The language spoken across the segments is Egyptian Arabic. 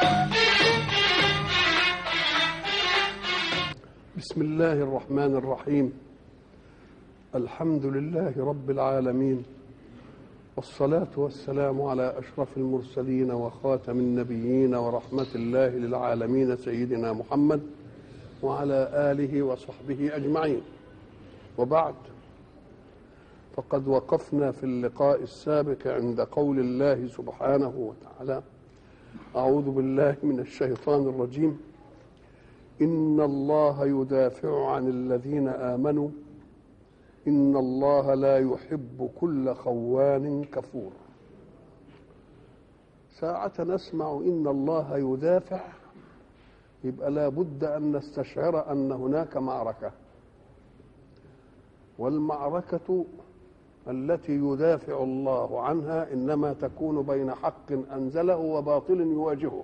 بسم الله الرحمن الرحيم الحمد لله رب العالمين والصلاة والسلام على أشرف المرسلين وخاتم النبيين ورحمة الله للعالمين سيدنا محمد وعلى آله وصحبه أجمعين وبعد فقد وقفنا في اللقاء السابق عند قول الله سبحانه وتعالى أعوذ بالله من الشيطان الرجيم إن الله يدافع عن الذين آمنوا إن الله لا يحب كل خوان كفور ساعة نسمع إن الله يدافع يبقى لا بد أن نستشعر أن هناك معركة والمعركة التي يدافع الله عنها إنما تكون بين حق أنزله وباطل يواجهه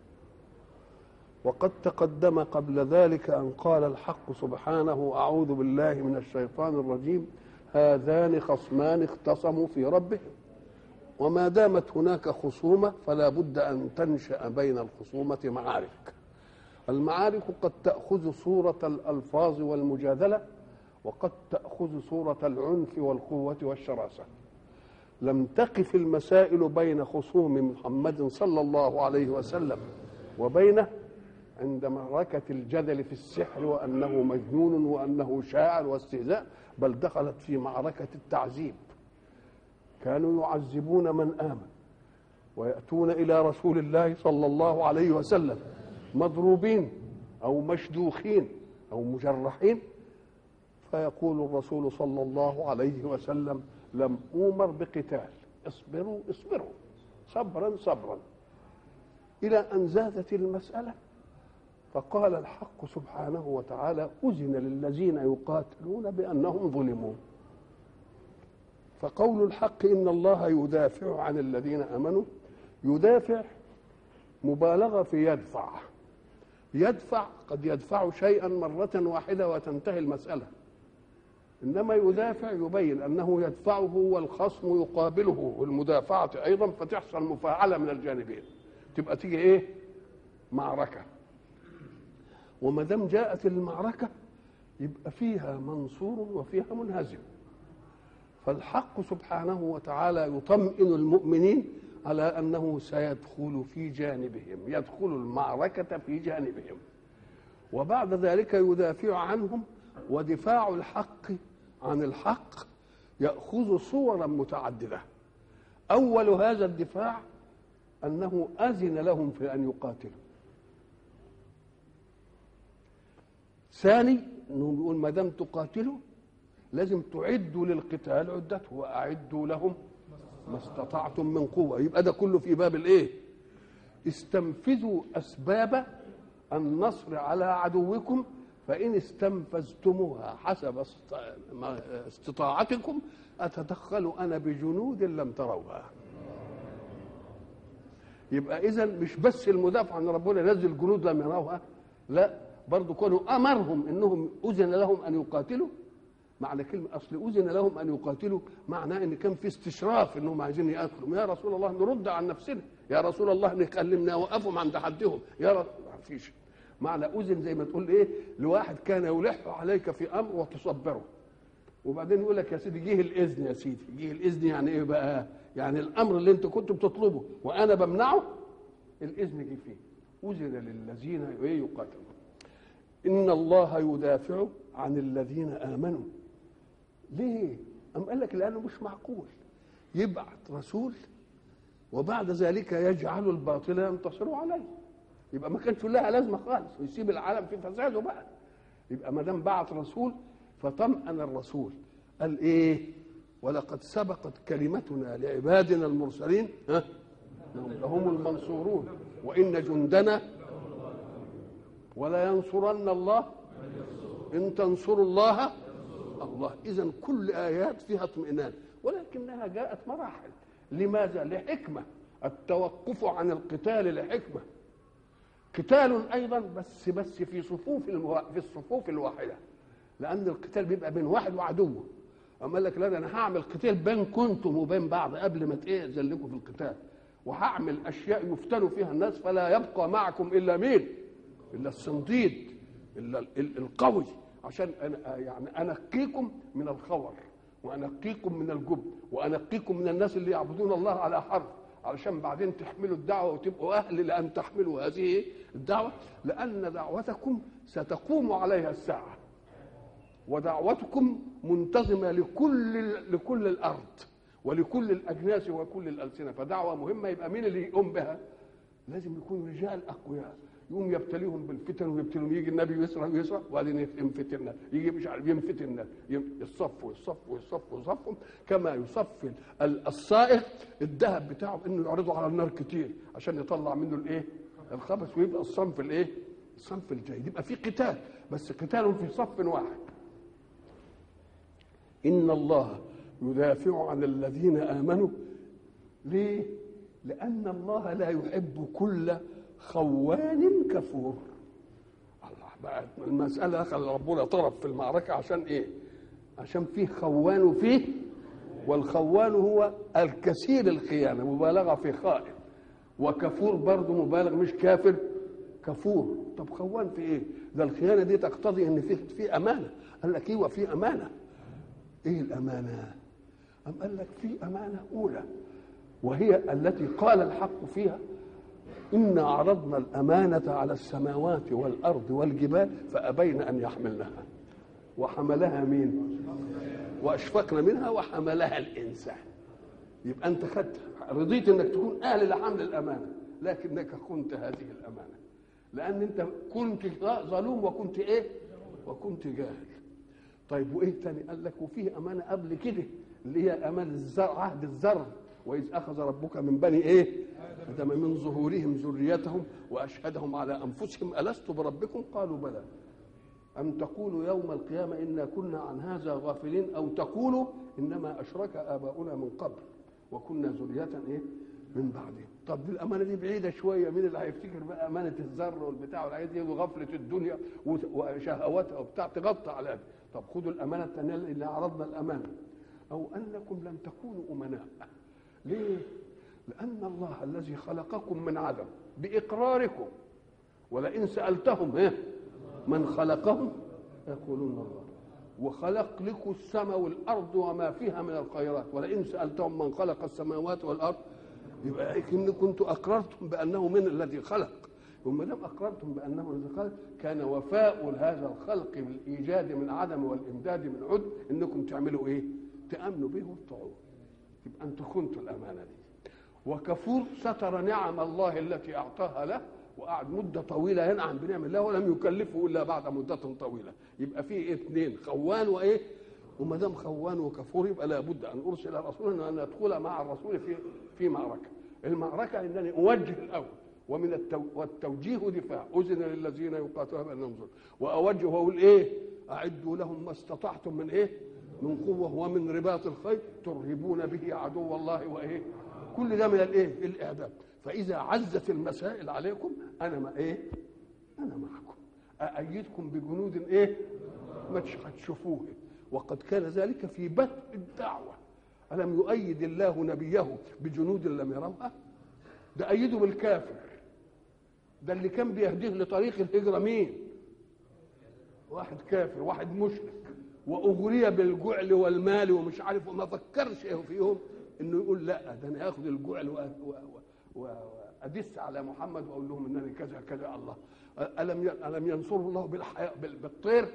وقد تقدم قبل ذلك أن قال الحق سبحانه أعوذ بالله من الشيطان الرجيم هذان خصمان اختصموا في ربهم وما دامت هناك خصومة فلا بد أن تنشأ بين الخصومة معارك المعارك قد تأخذ صورة الألفاظ والمجادلة وقد تأخذ صورة العنف والقوة والشراسة لم تقف المسائل بين خصوم محمد صلى الله عليه وسلم وبينه عند معركة الجدل في السحر وأنه مجنون وأنه شاعر واستهزاء بل دخلت في معركة التعذيب كانوا يعذبون من آمن ويأتون إلى رسول الله صلى الله عليه وسلم مضروبين أو مشدوخين أو مجرحين فيقول الرسول صلى الله عليه وسلم لم أومر بقتال اصبروا اصبروا صبرا صبرا إلى أن زادت المسألة فقال الحق سبحانه وتعالى أذن للذين يقاتلون بأنهم ظلموا فقول الحق إن الله يدافع عن الذين آمنوا يدافع مبالغة في يدفع يدفع قد يدفع شيئا مرة واحدة وتنتهي المسألة إنما يدافع يبين أنه يدفعه والخصم يقابله والمدافعة أيضا فتحصل مفاعلة من الجانبين تبقى تيجي إيه معركة وما دام جاءت المعركة يبقى فيها منصور وفيها منهزم فالحق سبحانه وتعالى يطمئن المؤمنين على أنه سيدخل في جانبهم يدخل المعركة في جانبهم وبعد ذلك يدافع عنهم ودفاع الحق عن الحق يأخذ صورا متعددة أول هذا الدفاع أنه أذن لهم في أن يقاتلوا ثاني انه بيقول ما دام تقاتلوا لازم تعدوا للقتال عدته واعدوا لهم ما استطعتم من قوه يبقى ده كله في باب الايه استنفذوا اسباب النصر على عدوكم فان استنفذتموها حسب استطاعتكم اتدخل انا بجنود لم تروها يبقى اذا مش بس المدافع عن ربنا ينزل جنود لم يروها لا برضه كانوا امرهم انهم اذن لهم ان يقاتلوا معنى كلمه اصل اذن لهم ان يقاتلوا معناه ان كان في استشراف انهم عايزين يقاتلوا يا رسول الله نرد عن نفسنا يا رسول الله نكلمنا وقفهم عند حدهم يا رسول ما فيش معنى اذن زي ما تقول ايه لواحد كان يلح عليك في امر وتصبره وبعدين يقول لك يا سيدي جه الاذن يا سيدي جه الاذن يعني ايه بقى يعني الامر اللي انت كنت بتطلبه وانا بمنعه الاذن جه فيه اذن للذين يقاتلون إن الله يدافع عن الذين آمنوا ليه؟ أم قال لك لأنه مش معقول يبعث رسول وبعد ذلك يجعل الباطل ينتصر عليه يبقى ما كانش لها لازمة خالص ويسيب العالم في فساده بقى يبقى ما دام بعث رسول فطمأن الرسول قال إيه؟ ولقد سبقت كلمتنا لعبادنا المرسلين ها؟ هم المنصورون وإن جندنا ولا ينصرن الله ان تنصروا الله الله اذا كل ايات فيها اطمئنان ولكنها جاءت مراحل لماذا لحكمه التوقف عن القتال لحكمه قتال ايضا بس بس في صفوف المو... في الصفوف الواحده لان القتال بيبقى بين واحد وعدوه اما قال لك لا ده انا هعمل قتال بين كنتم وبين بعض قبل ما تاذن لكم في القتال وهعمل اشياء يفتن فيها الناس فلا يبقى معكم الا مين الا الصنديد الا ال- ال- القوي عشان أنا يعني انقيكم من الخور وانقيكم من الجب وانقيكم من الناس اللي يعبدون الله على حرف علشان بعدين تحملوا الدعوه وتبقوا اهل لان تحملوا هذه الدعوه لان دعوتكم ستقوم عليها الساعه ودعوتكم منتظمه لكل لكل الارض ولكل الاجناس وكل الالسنه فدعوه مهمه يبقى مين اللي يقوم بها؟ لازم يكون رجال اقوياء يقوم يبتليهم بالفتن ويبتليهم يجي النبي يسرع ويسرع وبعدين ينفتن الناس يجي مش عارف ينفتن الناس يصفوا يصفوا يصفوا يصفوا كما يصفي ال- الصائغ الذهب بتاعه انه يعرضه على النار كتير عشان يطلع منه الايه؟ الخبث ويبقى الصنف الايه؟ الصنف الجيد يبقى في قتال بس قتال في صف واحد إن الله يدافع عن الذين آمنوا ليه؟ لأن الله لا يحب كل خوان كفور الله بقى المسألة دخل ربنا طرف في المعركة عشان إيه؟ عشان فيه خوان وفيه والخوان هو الكثير الخيانة مبالغة في خائن وكفور برضه مبالغ مش كافر كفور طب خوان في ايه؟ ده الخيانة دي تقتضي ان في في أمانة قال لك ايوه في أمانة ايه الامانه ام قال لك في امانه اولى وهي التي قال الحق فيها انا عرضنا الامانه على السماوات والارض والجبال فابين ان يحملنها وحملها مين واشفقنا منها وحملها الانسان يبقى انت خدت رضيت انك تكون اهل لحمل الامانه لكنك خنت هذه الامانه لان انت كنت ظلوم وكنت ايه وكنت جاهل طيب وايه تاني قال لك وفيه امانه قبل كده اللي هي امان الزرع عهد الزرع واذ اخذ ربك من بني ايه ادم من ظهورهم ذريتهم واشهدهم على انفسهم الست بربكم قالوا بلى أم تقولوا يوم القيامة إنا كنا عن هذا غافلين أو تقولوا إنما أشرك آباؤنا من قبل وكنا ذرية إيه من بعدهم طب دي الأمانة دي بعيدة شوية مين اللي هيفتكر بقى أمانة الذر والبتاع والحاجات دي وغفلة الدنيا وشهواتها وبتاع تغطى على ده طب خدوا الأمانة الثانية اللي عرضنا الأمانة أو أنكم لم تكونوا أمناء ليه؟ لأن الله الذي خلقكم من عدم بإقراركم ولئن سألتهم إيه؟ من خلقهم يقولون الله وخلق لكم السماء والارض وما فيها من الخيرات ولئن سالتهم من خلق السماوات والارض يبقى ان كنتم اقررتم بانه من الذي خلق وما دام اقررتم بانه الذي خلق كان وفاء هذا الخلق بالايجاد من عدم والامداد من عد انكم تعملوا ايه؟ تامنوا به وتطيعوه يبقى انتم خنتوا الامانه دي وكفور ستر نعم الله التي اعطاها له وقعد مده طويله ينعم بنعم الله ولم يكلفه الا بعد مده طويله يبقى في اثنين خوان وايه وما دام خوان وكفور يبقى لابد ان ارسل رسولا ان ادخل مع الرسول في في معركه المعركه انني اوجه الاول ومن التو... والتوجيه دفاع اذن للذين يقاتلون بانهم ظلم واوجه واقول ايه اعدوا لهم ما استطعتم من ايه من قوه ومن رباط الخيل ترهبون به عدو الله وايه كل ده من الايه الاعداد فاذا عزت المسائل عليكم انا ما ايه انا معكم اأيدكم بجنود ايه ما هتشوفوه وقد كان ذلك في بدء الدعوه الم يؤيد الله نبيه بجنود لم يروها ده ايده بالكافر ده اللي كان بيهديه لطريق الهجره مين واحد كافر واحد مشرك واغري بالجعل والمال ومش عارف وما فكرش فيهم انه يقول لا ده انا اخذ الجعل و... و... وادس على محمد واقول لهم انني كذا كذا الله الم الم ينصر الله بالحياة بالطير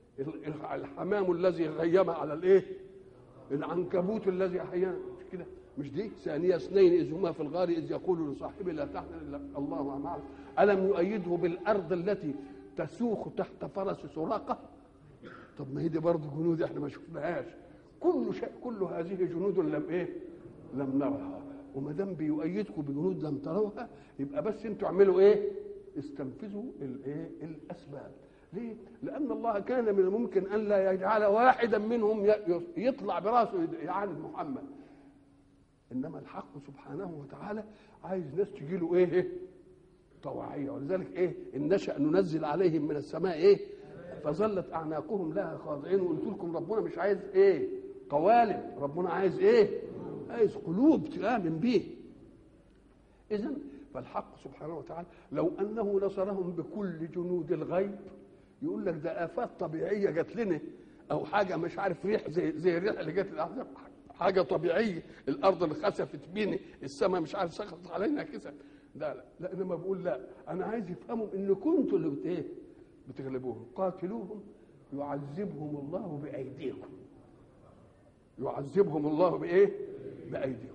الحمام الذي غيم على الايه العنكبوت الذي احيانا كده مش دي ثانيه اثنين اذ هما في الغار اذ يقول لصاحبه لا تحزن الا الله معنا الم يؤيده بالارض التي تسوق تحت فرس سراقه طب ما هي دي برضه جنود احنا ما شفناهاش كل شيء كل هذه جنود لم ايه لم نرها وما دام بيؤيدكم بجنود لم تروها يبقى بس انتوا اعملوا ايه؟ استنفذوا الايه؟ الاسباب. ليه؟ لأن الله كان من الممكن أن لا يجعل واحدا منهم يطلع براسه يعاند محمد. إنما الحق سبحانه وتعالى عايز ناس تجي له إيه؟ طواعية ولذلك إيه؟ إن نشأ ننزل عليهم من السماء إيه؟ فظلت أعناقهم لها خاضعين وقلت لكم ربنا مش عايز إيه؟ قوالب، ربنا عايز إيه؟ عايز قلوب تآمن به إذا فالحق سبحانه وتعالى لو أنه نصرهم بكل جنود الغيب يقول لك ده آفات طبيعية جات لنا أو حاجة مش عارف ريح زي زي الريح اللي جت الأحزاب حاجة طبيعية الأرض اللي خسفت بينا السماء مش عارف سقطت علينا كسف ده لا لا انما بقول لا انا عايز يفهموا ان كنتوا اللي بت ايه بتغلبوهم قاتلوهم يعذبهم الله بايديكم يعذبهم الله بايه بايديكم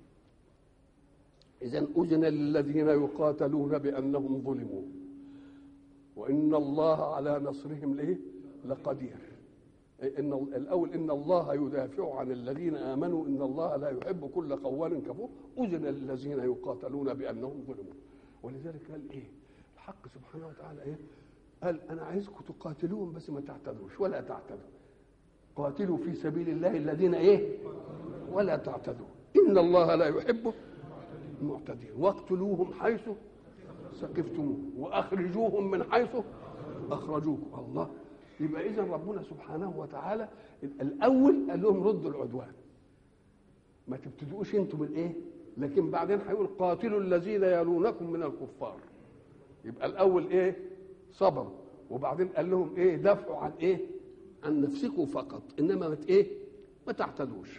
اذا اذن للذين يقاتلون بانهم ظلموا وان الله على نصرهم ليه لقدير ان الاول ان الله يدافع عن الذين امنوا ان الله لا يحب كل قوال كفور اذن للذين يقاتلون بانهم ظلموا ولذلك قال ايه الحق سبحانه وتعالى ايه قال انا عايزكم تقاتلوهم بس ما تعتدوش ولا تعتدوا قاتلوا في سبيل الله الذين ايه ولا تعتدوا ان الله لا يحب المعتدين واقتلوهم حيث سقفتموهم واخرجوهم من حيث اخرجوكم الله يبقى اذا ربنا سبحانه وتعالى الاول قال لهم ردوا العدوان ما تبتدؤوش انتم بالايه لكن بعدين هيقول قاتلوا الذين يلونكم من الكفار يبقى الاول ايه صبروا وبعدين قال لهم ايه دافعوا عن ايه عن نفسكم فقط انما ما ايه ما تعتدوش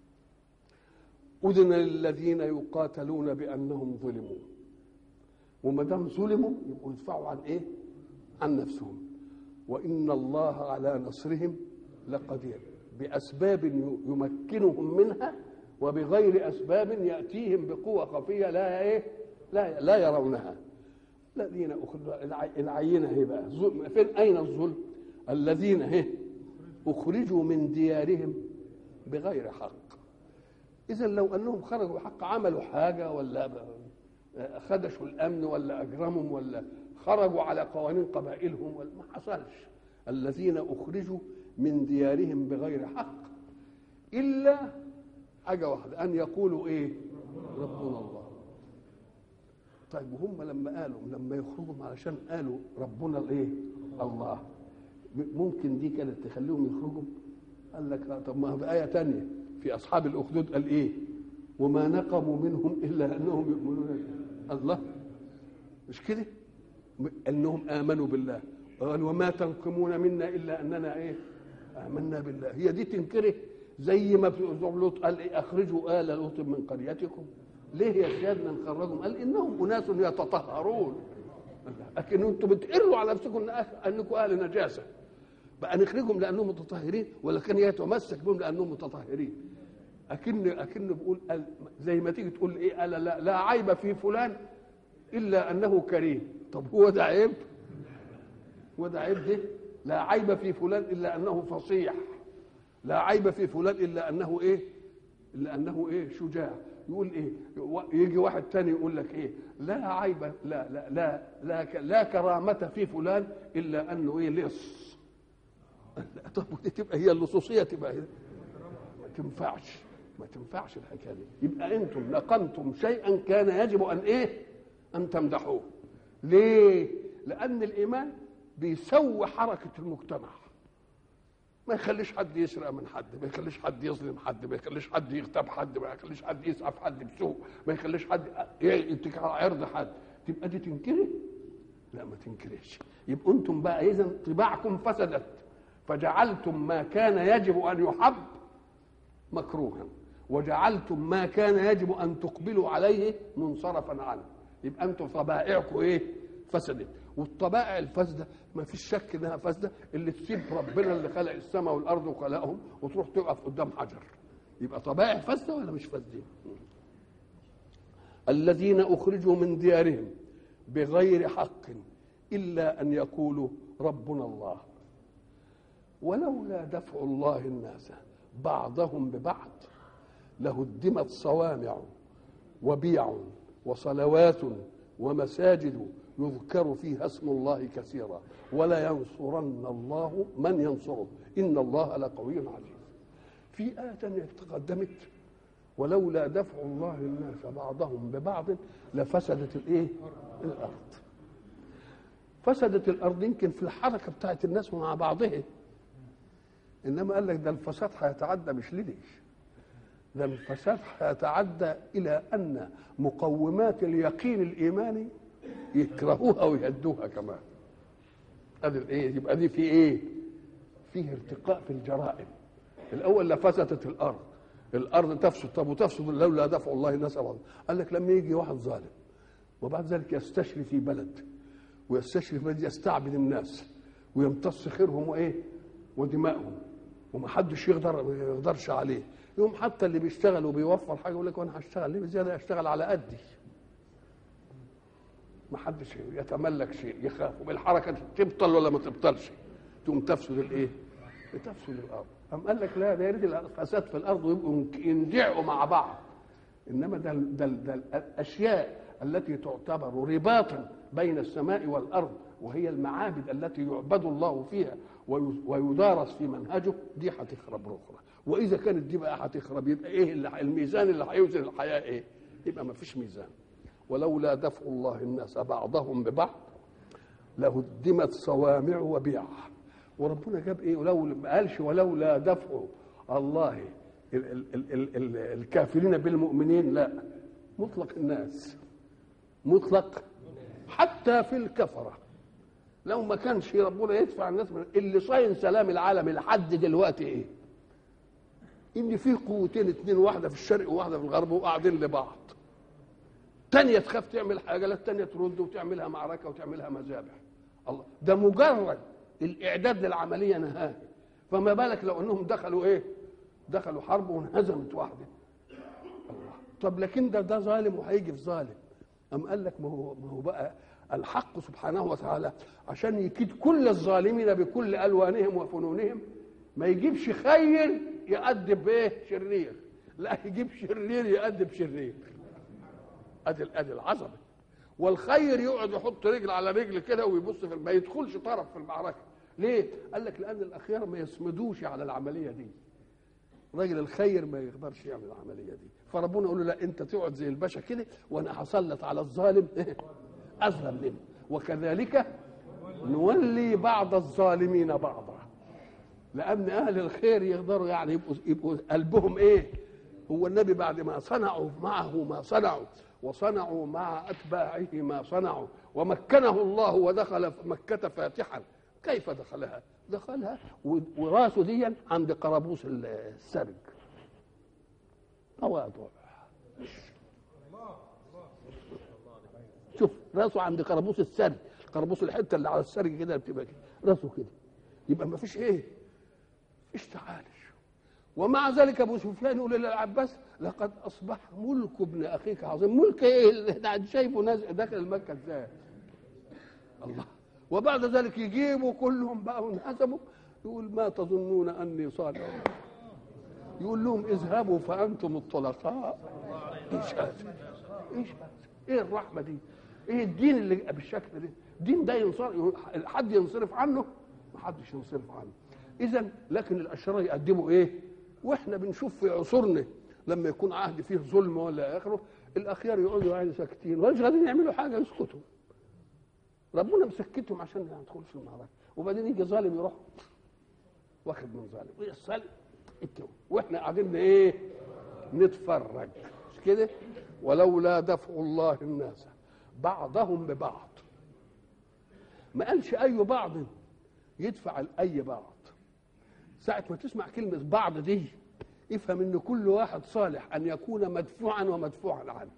اذن للذين يقاتلون بانهم ظلموا وما دام ظلموا يبقوا يدفعوا عن ايه عن نفسهم وان الله على نصرهم لقدير باسباب يمكنهم منها وبغير اسباب ياتيهم بقوه خفيه لا ايه لا لا يرونها الذين العينه هي بقى فين اين الظلم الذين هي اخرجوا من ديارهم بغير حق اذا لو انهم خرجوا بحق عملوا حاجه ولا خدشوا الامن ولا اجرمهم ولا خرجوا على قوانين قبائلهم ولا ما حصلش الذين اخرجوا من ديارهم بغير حق الا حاجه واحده ان يقولوا ايه ربنا الله طيب وهم لما قالوا لما يخرجوا علشان قالوا ربنا الايه الله ممكن دي كانت تخليهم يخرجوا قال لك طب ما في ايه تانية في اصحاب الاخدود قال ايه وما نقموا منهم الا انهم يؤمنون الله مش كده انهم امنوا بالله قال وما تنقمون منا الا اننا ايه امنا بالله هي دي تنكره زي ما في لوط قال إيه اخرجوا ال لوط من قريتكم ليه يا سيادنا نخرجهم قال انهم اناس يتطهرون لكن انتم بتقروا على نفسكم انكم اهل نجاسه بقى نخرجهم لانهم متطهرين ولا كان يتمسك بهم لانهم متطهرين اكن اكن بقول زي ما تيجي تقول ايه قال لا, لا عيب في فلان الا انه كريم طب هو ده عيب هو ده عيب ده لا عيب في فلان الا انه فصيح لا عيب في فلان الا انه ايه الا انه ايه شجاع يقول ايه يجي واحد تاني يقول لك ايه لا عيب لا لا لا لا, لا كرامة في فلان الا انه ايه لص طب ودي تبقى هي اللصوصيه تبقى هي. ما تنفعش ما تنفعش الحكايه دي يبقى انتم نقمتم شيئا كان يجب ان ايه ان تمدحوه ليه لان الايمان بيسوي حركه المجتمع ما يخليش حد يسرق من حد ما يخليش حد يظلم حد ما يخليش حد يغتاب حد ما يخليش حد يسعف حد بسوء ما يخليش حد يتكل على عرض حد تبقى دي تنكره لا ما تنكرهش يبقى انتم بقى اذا طباعكم فسدت فجعلتم ما كان يجب ان يحب مكروها وجعلتم ما كان يجب ان تقبلوا عليه منصرفا عنه يبقى انتم طبائعكم ايه فسدت والطبائع الفاسده ما فيش شك انها فاسده اللي تسيب ربنا اللي خلق السماء والارض وخلقهم وتروح تقف قدام حجر يبقى طبائع فاسده ولا مش فاسدين الذين اخرجوا من ديارهم بغير حق الا ان يقولوا ربنا الله ولولا دفع الله الناس بعضهم ببعض لهدمت صوامع وبيع وصلوات ومساجد يذكر فيها اسم الله كثيرا ولا ينصرن الله من ينصره ان الله لقوي عزيز في آية تانية تقدمت ولولا دفع الله الناس بعضهم ببعض لفسدت الايه؟ الارض. فسدت الارض يمكن في الحركه بتاعت الناس مع بعضها. انما قال لك ده الفساد هيتعدى مش ليش ده الفساد هيتعدى الى ان مقومات اليقين الايماني يكرهوها ويهدوها كمان ادي الايه يبقى دي في ايه فيه ارتقاء في الجرائم الاول لفسدت الارض الارض تفسد طب وتفسد لولا دفع الله الناس بعض قال لك لما يجي واحد ظالم وبعد ذلك يستشري في بلد ويستشري في بلد يستعبد الناس ويمتص خيرهم وايه ودمائهم ومحدش يقدر ما يقدرش عليه يوم حتى اللي بيشتغل وبيوفر حاجه يقول لك وانا هشتغل ليه بزياده اشتغل على قدي ما حدش يتملك شيء يخاف والحركه تبطل ولا ما تبطلش تقوم تفسد الايه؟ تفسد الارض أم قال لك لا ده يريد الفساد في الارض ويبقوا يندعوا مع بعض انما ده ده, ده الاشياء التي تعتبر رباطا بين السماء والارض وهي المعابد التي يعبد الله فيها ويدارس في منهجه دي هتخرب اخرى واذا كانت دي بقى هتخرب يبقى ايه اللي الميزان اللي هيوزن الحياه ايه؟ يبقى ما فيش ميزان ولولا دفع الله الناس بعضهم ببعض لهدمت صوامع وبيع وربنا جاب ايه ولو ما قالش ولولا دفع الله ال ال ال ال ال الكافرين بالمؤمنين لا مطلق الناس مطلق حتى في الكفره لو ما كانش ربنا يدفع الناس من اللي صاين سلام العالم لحد دلوقتي ايه ان في قوتين اتنين واحده في الشرق وواحده في الغرب وقاعدين لبعض تانية تخاف تعمل حاجه لا التانية ترد وتعملها معركه وتعملها مذابح الله ده مجرد الاعداد للعمليه نهائي فما بالك لو انهم دخلوا ايه دخلوا حرب وانهزمت واحده الله طب لكن ده ده ظالم وهيجي في ظالم أم قال لك ما هو ما هو بقى الحق سبحانه وتعالى عشان يكيد كل الظالمين بكل الوانهم وفنونهم ما يجيبش خير يأدب ايه شرير لا يجيب شرير يأدب شرير ادي ادي العظمه والخير يقعد يحط رجل على رجل كده ويبص في ما يدخلش طرف في المعركه ليه قال لك لان الاخيار ما يصمدوش على العمليه دي راجل الخير ما يقدرش يعمل العمليه دي فربنا يقول له لا انت تقعد زي الباشا كده وانا هسلط على الظالم اظلم منه وكذلك نولي بعض الظالمين بعضا لان اهل الخير يقدروا يعني يبقوا, يبقوا قلبهم ايه هو النبي بعد ما صنعوا معه ما صنعوا وصنعوا مع اتباعه ما صنعوا ومكنه الله ودخل مكه فاتحا كيف دخلها دخلها وراسه دي عند قرابوس السرج تواضع شوف راسه عند قرابوس السرج قرابوس الحته اللي على السرج كده بتبقى كده راسه كده يبقى ما فيش ايه ايش تعالش ومع ذلك ابو سفيان يقول للعباس لقد اصبح ملك ابن اخيك عظيم ملك ايه ده شايفه نازل داخل مكه ازاي الله وبعد ذلك يجيبوا كلهم بقى وانهزموا يقول ما تظنون اني صالح يقول لهم اذهبوا فانتم الطلقاء ايش هذا ايش هذا ايه الرحمه دي ايه الدين اللي بالشكل ده دين ده ينصرف حد ينصرف عنه ما حدش ينصرف عنه اذا لكن الاشرار يقدموا ايه واحنا بنشوف في عصورنا لما يكون عهد فيه ظلم ولا اخره الاخيار يقعدوا يعني ساكتين ولا قادرين يعملوا حاجه يسكتوا ربنا مسكتهم عشان ما يدخلش المعركه وبعدين يجي ظالم يروح واخد من ظالم ويصل واحنا قاعدين ايه نتفرج مش كده ولولا دفع الله الناس بعضهم ببعض ما قالش اي بعض يدفع الاي بعض ساعة ما تسمع كلمة بعض دي افهم ان كل واحد صالح ان يكون مدفوعا ومدفوعا عنه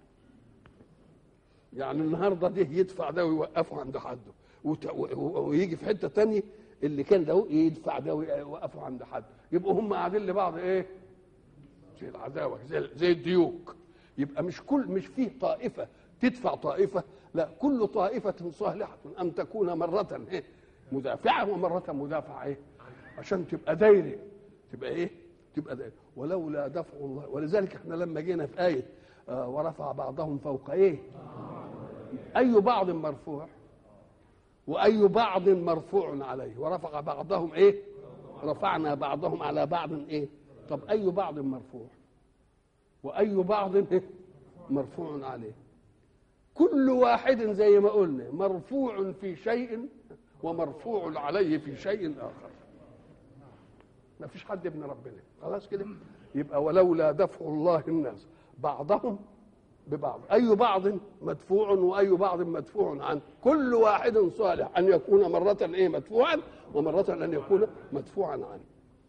يعني النهارده ده يدفع ده ويوقفه عند حده ويجي في حته تانية اللي كان ده يدفع ده ويوقفه عند حد يبقوا هم قاعدين لبعض ايه زي العداوه زي زي الديوك يبقى مش كل مش فيه طائفه تدفع طائفه لا كل طائفه صالحه ان تكون مره ايه مدافعه ومره مدافعه ايه عشان تبقى دايره تبقى ايه تبقى دايره ولولا دفع الله ولذلك احنا لما جينا في ايه آه ورفع بعضهم فوق ايه اي بعض مرفوع واي بعض مرفوع عليه ورفع بعضهم ايه رفعنا بعضهم على بعض ايه طب اي بعض مرفوع واي بعض إيه؟ مرفوع عليه كل واحد زي ما قلنا مرفوع في شيء ومرفوع عليه في شيء اخر ما فيش حد ابن ربنا خلاص كده يبقى ولولا دفع الله الناس بعضهم ببعض أي بعض مدفوع وأي بعض مدفوع عنه كل واحد صالح أن يكون مرة إيه مدفوعا ومرة أن يكون مدفوعا عنه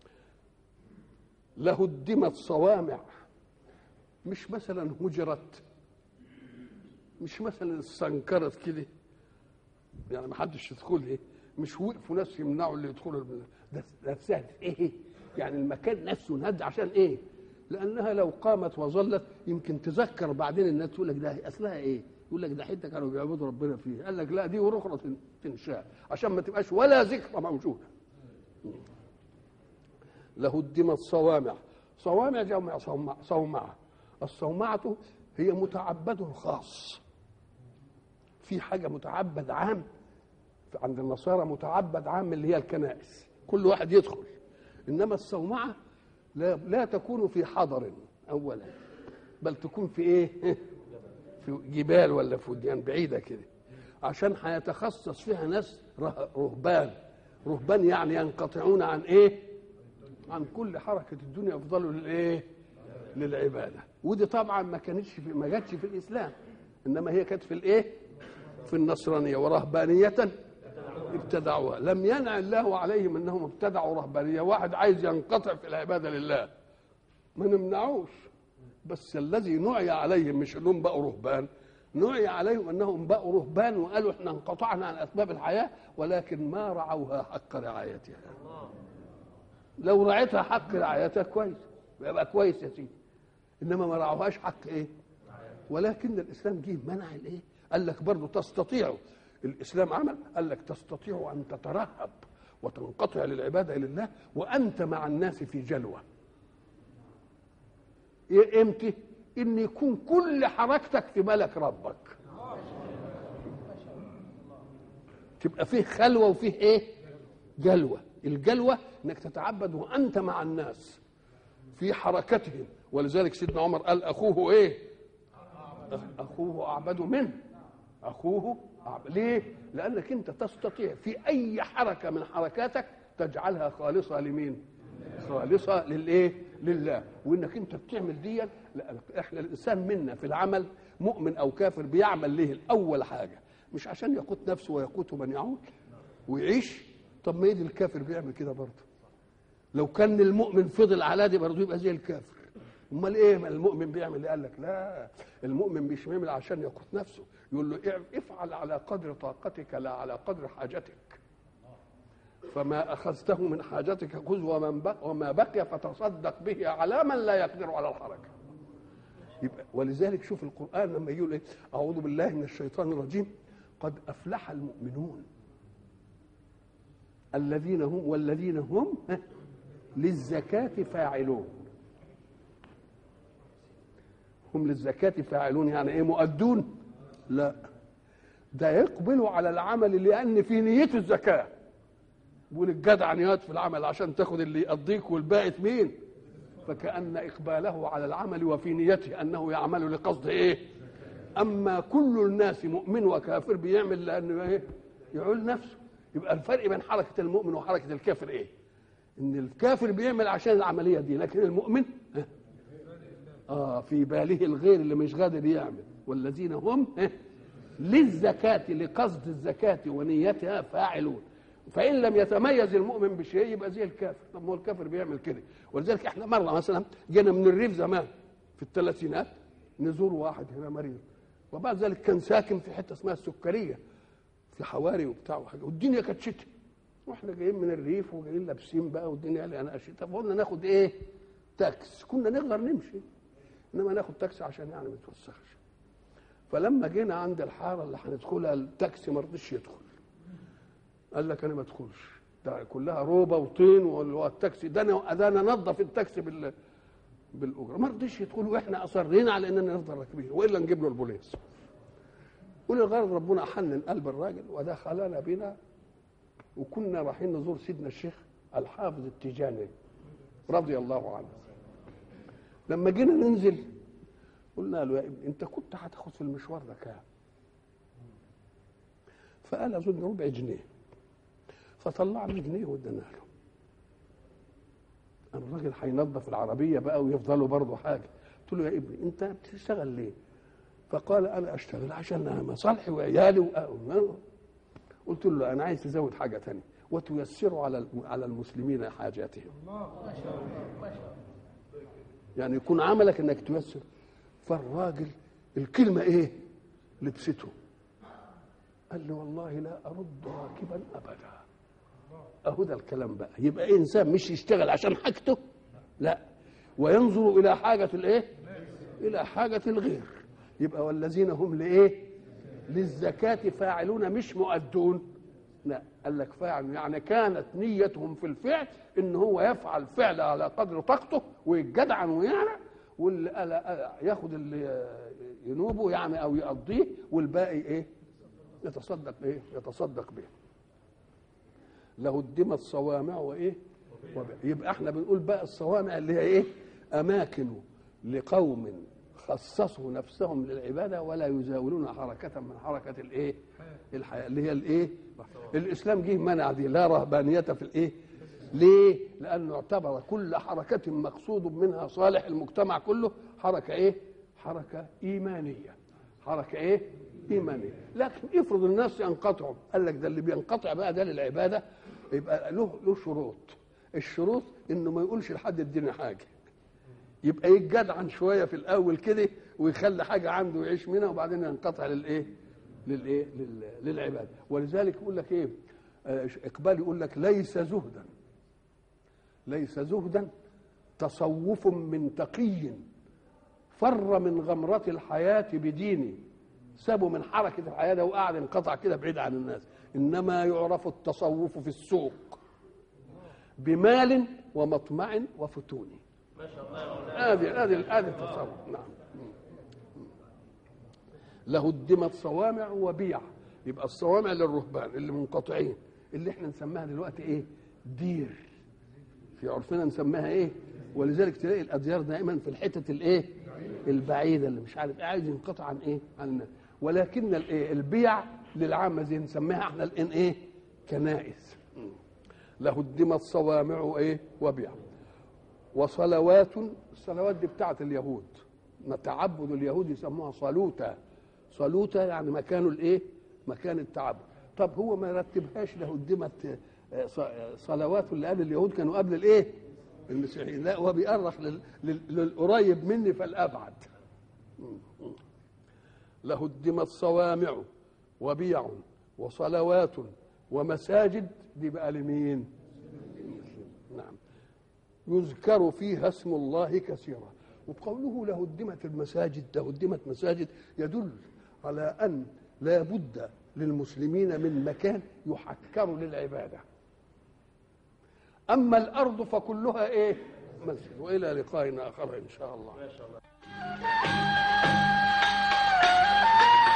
لهدمت صوامع مش مثلا هجرت مش مثلا استنكرت كده يعني ما حدش يدخل ايه مش وقفوا ناس يمنعوا اللي يدخلوا ده ده سهل ايه يعني المكان نفسه نهد عشان ايه لانها لو قامت وظلت يمكن تذكر بعدين الناس تقول لك ده اصلها ايه يقول لك ده حته كانوا بيعبدوا ربنا فيه قال لك لا دي ورخرة تنشاء عشان ما تبقاش ولا ذكرى موجوده لهدمت صوامع صوامع جمع صومع صومعة الصومعة هي متعبد خاص في حاجة متعبد عام عند النصارى متعبد عام اللي هي الكنائس كل واحد يدخل إنما الصومعة لا, لا تكون في حضر أولا بل تكون في إيه في جبال ولا في وديان بعيدة كده عشان هيتخصص فيها ناس رهبان رهبان يعني ينقطعون عن ايه عن كل حركه الدنيا يفضلوا للايه للعباده ودي طبعا ما كانتش في ما جاتش في الاسلام انما هي كانت في الايه في النصرانيه ورهبانيه ابتدعوها لم ينع الله عليهم انهم ابتدعوا رهبانيه واحد عايز ينقطع في العباده لله ما نمنعوش بس الذي نعي عليهم مش انهم بقوا رهبان نعي عليهم انهم بقوا رهبان وقالوا احنا انقطعنا عن اسباب الحياه ولكن ما رعوها حق رعايتها لو رعيتها حق رعايتها كويس يبقى كويس يا سيدي انما ما رعوهاش حق ايه ولكن الاسلام جه منع الايه قال لك برضه تستطيع الاسلام عمل قال لك تستطيع ان تترهب وتنقطع للعباده لله وانت مع الناس في جلوه إيه امتى ان يكون كل حركتك في بالك ربك تبقى فيه خلوه وفيه ايه جلوه الجلوه انك تتعبد وانت مع الناس في حركتهم ولذلك سيدنا عمر قال اخوه ايه اخوه اعبد منه اخوه أعبد. ليه لانك انت تستطيع في اي حركه من حركاتك تجعلها خالصه لمين خالصه للايه لله وانك انت بتعمل دي لا احنا الانسان منا في العمل مؤمن او كافر بيعمل ليه الاول حاجه مش عشان يقوت نفسه ويقوت من يعود ويعيش طب ما يدي الكافر بيعمل كده برضه لو كان المؤمن فضل على دي برضه يبقى زي الكافر امال ايه ما المؤمن بيعمل ايه قال لك لا المؤمن مش بيعمل عشان يقوت نفسه يقول له افعل على قدر طاقتك لا على قدر حاجتك فما اخذته من حاجتك خذ ومن بق وما بقي فتصدق به على من لا يقدر على الحركه يبقى ولذلك شوف القران لما يقول ايه اعوذ بالله من الشيطان الرجيم قد افلح المؤمنون الذين هم والذين هم للزكاة فاعلون هم للزكاة فاعلون يعني ايه مؤدون لا ده يقبلوا على العمل لأن في نيته الزكاة بيقول الجدع نيات في العمل عشان تاخد اللي يقضيك والباقي مين فكأن إقباله على العمل وفي نيته أنه يعمل لقصد إيه أما كل الناس مؤمن وكافر بيعمل لأنه إيه يعول نفسه يبقى الفرق بين حركة المؤمن وحركة الكافر إيه إن الكافر بيعمل عشان العملية دي لكن المؤمن آه في باله الغير اللي مش قادر يعمل والذين هم للزكاة لقصد الزكاة ونيتها فاعلون فإن لم يتميز المؤمن بشيء يبقى زي الكافر طب ما هو الكافر بيعمل كده ولذلك احنا مرة مثلا جينا من الريف زمان في الثلاثينات نزور واحد هنا مريض وبعد ذلك كان ساكن في حتة اسمها السكرية في حواري وبتاع وحاجة والدنيا كانت شتاء واحنا جايين من الريف وجايين لابسين بقى والدنيا لقينا شتاء فقلنا ناخد ايه تاكس كنا نقدر نمشي انما ناخد تاكسي عشان يعني ما نتوسخش فلما جينا عند الحاره اللي هندخلها التاكسي ما رضيش يدخل قال لك انا ما ادخلش ده كلها روبه وطين والتاكسي ده انا ده انا نظف التاكسي بال بالاجره ما رضيش يدخل واحنا اصرينا على اننا نفضل راكبين والا نجيب له البوليس وللغرض ربنا حنن قلب الراجل ودخلنا بنا وكنا رايحين نزور سيدنا الشيخ الحافظ التيجاني رضي الله عنه لما جينا ننزل قلنا له يا ابني انت كنت هتاخد في المشوار ده كام فقال اظن ربع جنيه فطلعنا جنيه وادينا له الراجل هينظف العربيه بقى ويفضلوا برضه حاجه قلت له يا ابني انت بتشتغل ليه فقال انا اشتغل عشان مصالحي وعيالي و... قلت له انا عايز تزود حاجه ثانيه وتيسر على على المسلمين حاجاتهم يعني يكون عملك انك تيسر فالراجل الكلمه ايه لبسته قال له والله لا ارد راكبا ابدا اهو ده الكلام بقى يبقى إيه انسان مش يشتغل عشان حاجته لا وينظر الى حاجه الايه الى حاجه الغير يبقى والذين هم لايه للزكاه فاعلون مش مؤدون لا قال لك فاعل يعني كانت نيتهم في الفعل ان هو يفعل فعل على قدر طاقته ويتجدعن ويعرق واللي ياخد اللي ينوبه يعني او يقضيه والباقي ايه يتصدق ايه يتصدق به لهدمت صوامع وايه يبقى احنا بنقول بقى الصوامع اللي هي ايه اماكن لقوم خصصوا نفسهم للعباده ولا يزاولون حركه من حركه الايه الحياه اللي هي الايه الاسلام جه منع دي لا رهبانيه في الايه ليه لانه اعتبر كل حركه مقصود منها صالح المجتمع كله حركه ايه حركه ايمانيه حركه ايه ايمانيه لكن افرض الناس ينقطعوا قال لك ده اللي بينقطع بقى ده للعباده يبقى له له شروط الشروط انه ما يقولش لحد اديني حاجه يبقى يتجدعن شويه في الاول كده ويخلي حاجه عنده يعيش منها وبعدين ينقطع للايه للايه للعباده ولذلك يقول لك ايه اقبال يقول لك ليس زهدا ليس زهدا تصوف من تقي فر من غمرة الحياة بدينه سابوا من حركة الحياة ده وقعد انقطع كده بعيد عن الناس إنما يعرف التصوف في السوق بمال ومطمع وفتون ما شاء الله هذه هذه هذه التصوف نعم لهدمت صوامع وبيع يبقى الصوامع للرهبان اللي منقطعين اللي احنا نسميها دلوقتي ايه دير في عرفنا نسميها ايه ولذلك تلاقي الاديار دائما في الحتت الايه البعيده اللي مش عارف عايز ينقطع عن ايه عن الناس ولكن الايه البيع للعامه زي نسميها احنا الان ايه كنائس لهدمت صوامع ايه وبيع وصلوات الصلوات دي بتاعت اليهود تعبد اليهود يسموها صلوتا صلوتا يعني مكان الايه مكان التعبد طب هو ما رتبهاش لهدمت صلوات اللي قال اليهود كانوا قبل الايه المسيحيين لا هو بيأرخ للقريب مني فالابعد لهدمت صوامع وبيع وصلوات ومساجد دي بقى لمين نعم يذكر فيها اسم الله كثيرا وقوله لهدمت المساجد لهدمت مساجد يدل على ان لا بد للمسلمين من مكان يحكر للعباده اما الارض فكلها ايه مسجد والى لقاء اخر ان شاء الله, ما شاء الله.